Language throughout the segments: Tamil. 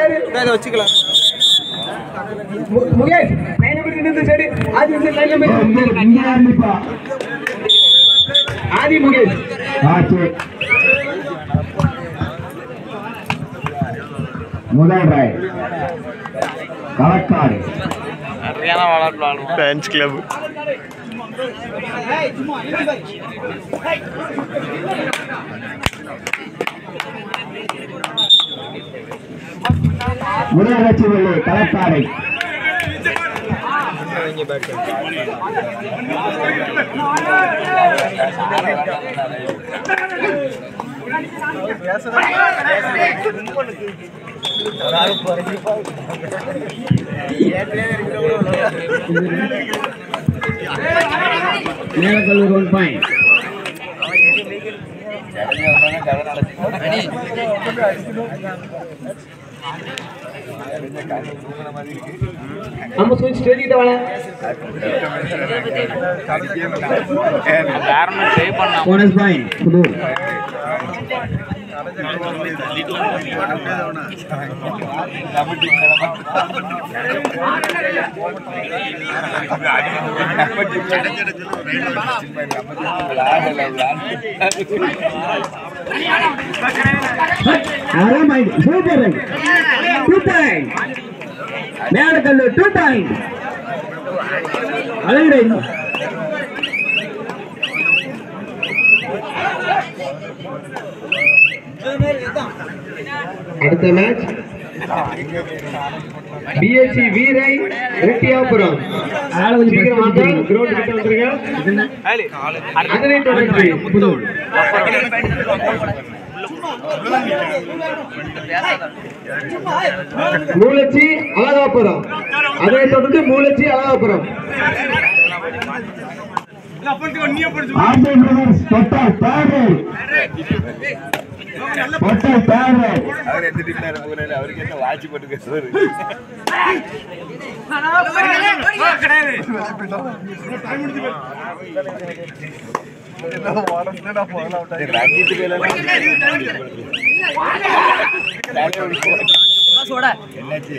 சரி இதை வச்சுக்கலாம் மு- முகேஷ் லைன் நம்பர் இந்த சைடு ஆதி இந்த லைன் ஏய், நம்பர் இங்க இங்க ஆரம்பிப்பா ஆதி முகேஷ் ஆ சரி முதல் ரைட் களக்காடு ஃபேன்ஸ் கிளப் முதல் வெற்றி வெள்ளி களக்காடு மேலக்கல்லூர் ஒன் பாயிண்ட் நம்ம சுவிட்ச் ஸ்டேஜ் கிட்ட வாங்க போனஸ் பாயிண்ட் புதூர் அரை point super raid two point Melakkallur two point அழகுடை அடுத்த மேட்ச் பிஎஸ்சி வீரை ரெட்டியாபுரம் சீக்கிரம் வாங்க கிரவுண்ட் கிட்ட வந்துருங்க அதனை தொடர்ந்து புதூர் மூலச்சி அழகாபுரம் அதனை தொடர்ந்து மூலச்சி அழகாபுரம் ஆர்ஜே பிரதர்ஸ் தொட்டால் பேரு தொட்டால் பேரு அவர் எந்த டீம்ல இருக்கிறாரு அவருக்கு என்ன வாட்சி போட்டு பேசுவாரு ரஞ்சித் என்னாச்சு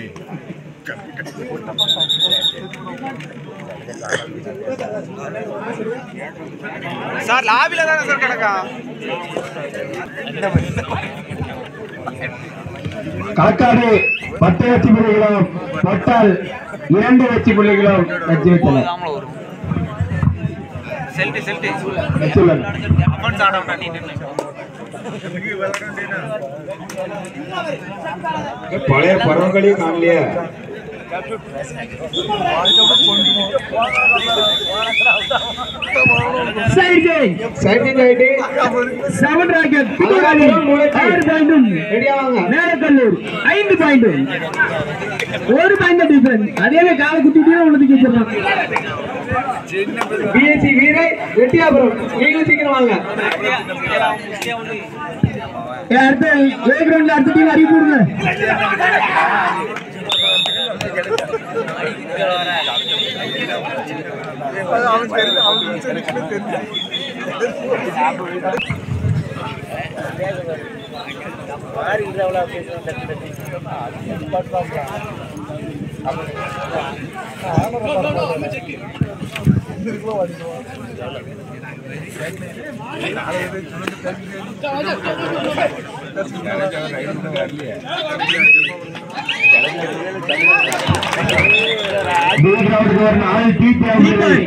சார் லாபில தானே சார் கிடக்கா களக்காடு பத்து வெற்றி புள்ளிகளும் தொட்டால் இரண்டு வெற்றி புள்ளிகளும் வெற்றி வைத்தனர் செல்டி செல்டி வெற்றியுள்ளனர் அமௌண்ட் ஆட பண்ணிட்டு பழைய பருவங்களையும் காணலையா சைட் கேம் சைட்டிங் ஆயிட்டு செவன் ராக்கெட் அழகாபுரம் மூலச்சி. ஆறு பாயிண்டும் ரெடியா வாங்க மேலக்கல்லூர் ஐந்து பாயிண்டும் ஒரு பாயிண்ட் டிஃபரன்ஸ் அதே காலை குத்திட்டு உள்ளதுக்கு வச்சிடலாம் பிஎஸ்சி வீரை ரெட்டியாபுரம் நீங்களும் சீக்கிரம் வாங்க ஏ, அடுத்த ஏ கிரவுண்ட்ல அடுத்த டீம் அறிவிப்பு விடுங்க பி கிரவுண்டுக்கு ஒரு நாலு டீ தேவை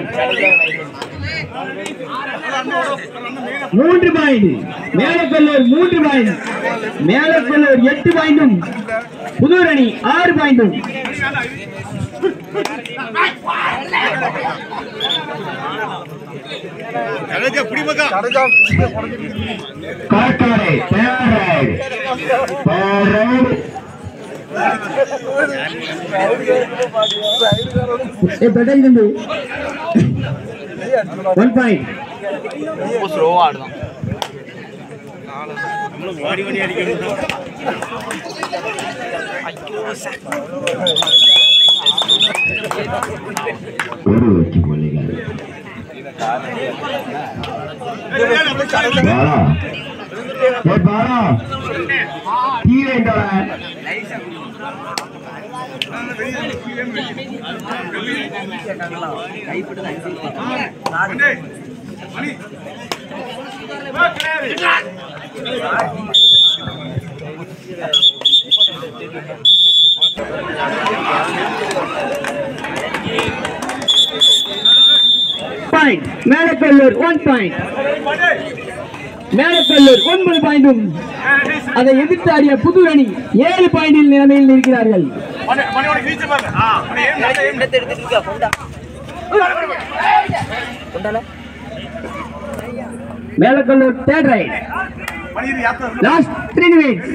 மூன்று பாயிண்ட் மேலக்கல்லூர் மூன்று பாயிண்ட் மேலக்கல்லூர் எட்டு பாயிண்டும் புதூர் அணி ஆறு பாயிண்டும் காக்காரை பேரரைடு பேரரைடு ஏ பெட்டல் தம்பி ஒன் பாயிண்ட் ரொம்ப ஸ்லோவா ஆடுதான் ஒரு வெற்றி புள்ளிகள் பாலா ஏ பாலா கீழே இந்தவன் point Melakkallur one point Melakkallur ஒன்பது பாயிண்டும் அதை எதிர்த்து ஆடிய புது அணி ஏழு பாயிண்டில் நிலைமையில் இருக்கிறார்கள் Melakkallur third raid last three minutes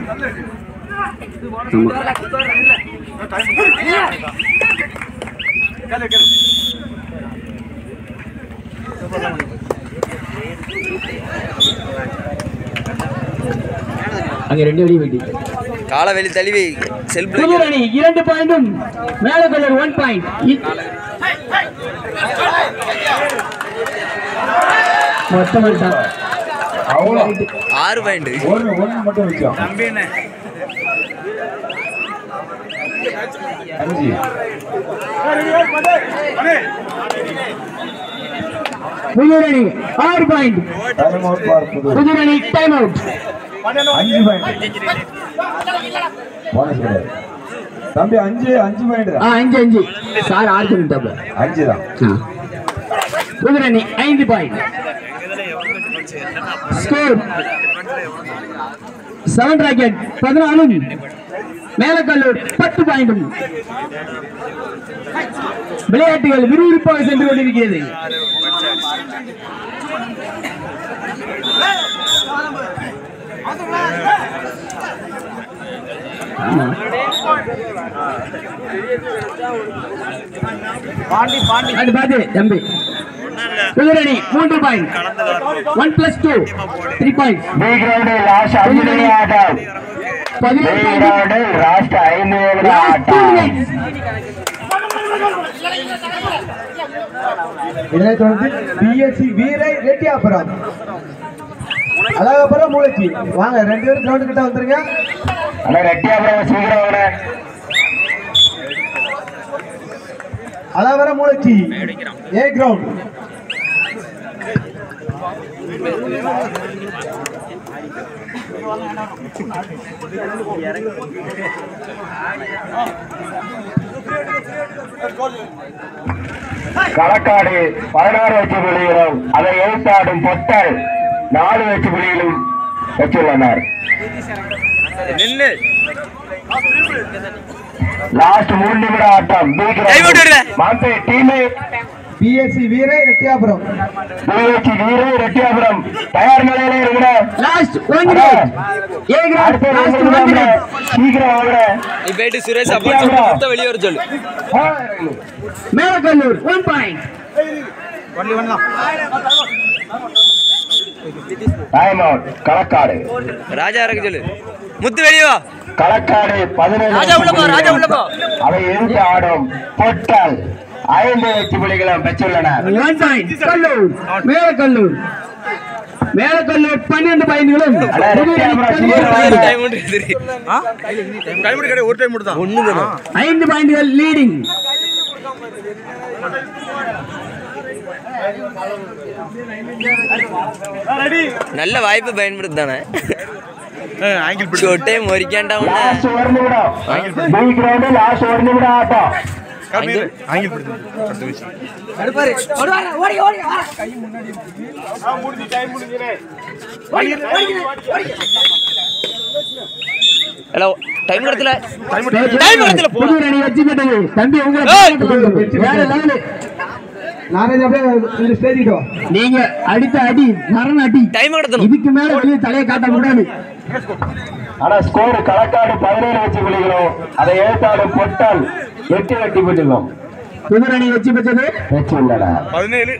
அங்க ரெண்டு அடி வெட்டி காலவெளி தழுவி செல்ஃப் புது அணி இரண்டு பாயிண்டும் மேலக்கல்லூர் ஒன் பாயிண்ட் மொத்தம் அவ்வளோ ஆறு பாயிண்ட் ஒன்று ஒன்று மட்டும் வச்சோம் அஞ்சு புது அணி ஆறு பாயிண்ட் டைம் அவுட் பார் புது புது அணி டைம் அவுட் அஞ்சு பாயிண்ட் போனஸ் கிடையாது தம்பி அஞ்சு அஞ்சு பாயிண்ட் ஆ அஞ்சு அஞ்சு சார் ஆறு சொல்லிட்டாப்ல அஞ்சு தான் புதுரணி ஐந்து பாயிண்ட் ஸ்கோர் செவன் ராக்கெட் பதினாலும் மேலக்கல்லூர் பத்து பாயிண்டும் விளையாட்டுகள் விறுவிறுப்பாக சென்று கொண்டிருக்கிறது ஆமா. அது பாத்து தம்பி குதிரணி மூன்று point one plus two three point B ground last ఐదు నిమిషాల ఆట பதினேழு బి பாயிண்ட் గ్రౌండ్ లాస్ట్ ఐదు నిమిషాల லாஸ்ட் ఆట டூ மினிட்ஸ் இதனைத் தொடர்ந்து பிஎஸ்சி வீரை ரெட்டியாபுரம் அழகாபுரம் மூளைச்சி வாங்க ரெண்டு பேரும் கிரவுண்டு கிட்ட வந்துருங்க అన్న రెడ్డియాపురం శ్రీగ్రౌండ్ அழகாபுரம் மூளைச்சி ஏ கிரவுண்ட் களக்காடு பதினாறு வச்சு புள்ளிகளும் அதை எழுத்தாடும் பொட்டல் நாலு வச்சு புள்ளிகளும் வச்சுள்ளனர் நின்னு லாஸ்ட் மூணு நிமிட ஆட்டம் பி கை போட்டு விடுங்க. கிரவுண்ட் மாம்பே டீமே பிஎஸ்சி வீரை ரெட்டியாபுரம் பிஹெச்சி வீரு ரெட்டியாபுரம் தயார் நிலையில இருக்கிற last one minute A ground அடுத்த லாஸ்ட் ஒன் நிமிடம் மினிட் சீக்கிரம் வாங்குற நீ போயிட்டு சுரேஷ் அப்பா சொல்லிட்டு மொத்த வெளியே வர சொல்லு Melakkallur one point time out Kalakkad Raja இறக்க சொல்லு முத்து வெளியே வா களக்காடு பதினேழு ராஜா உள்ள போ, ராஜா உள்ள போ. அதை எதிர்த்து ஆடும் பொட்டல் ஐந்து வெற்றி புலிகளும் பெற்றுள்ளனர் ஒன் பாயிண்ட் கல்லூர் மேலக்கல்லூர் மேலக்கல்லூர் பன்னெண்டு பாயிண்ட்களும் அண்ணா, ரெட்டியாபுரம் சீக்கிரம் டைம் உண்டு சரி டைம் கிடையாது ஒரு டைம் மட்டும் தான் ஒண்ணு ஐந்து பாயிண்ட்கள் லீடிங் நல்ல வாய்ப்பு பயன்படுத்தானே சொட்டே மொரிக்காண்டா லாஸ்ட் ஒரு நிமிடம் பி கிரவுண்ட் லாஸ்ட் ஒரு நிமிடம் ஆட்டம் ஹலோ டைம் கடத்துல டைம் கடத்துல போ புது அணி வெற்றி பெற்றது தம்பி உங்களை ஏய்! வேற லெவலு நாராஜ் அப்படியே இந்த ஸ்டேஜிட்டோ நீங்க அடித்த அடி மரண அடி டைம் கடத்தணும் இதுக்கு மேல வெளியே தலையை காட்ட கூடாது ஆனா ஸ்கோர் களக்காடு பதினேழு வெற்றி புலிகளும் அதை எழுத்தாடும் பொட்டல் எட்டு வெற்றி பெற்றுள்ளோம் புது அணி வெற்றி பெற்றது பெற்றுள்ளனர் பதினேழு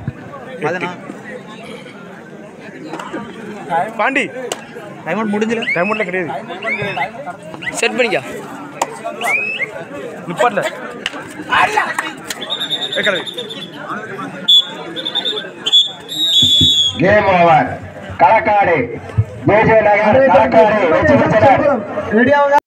பாண்டி டைம் அவுட் முடிஞ்சல டைம் அவுட்ல கிடையாது செட் பண்ணிக்க நிப்பாட்ல கேம் ஓவர் களக்காடு ஜெயஜெய நகர் களக்காடு வெற்றி பெற்றனர் ரெடியாவுங்க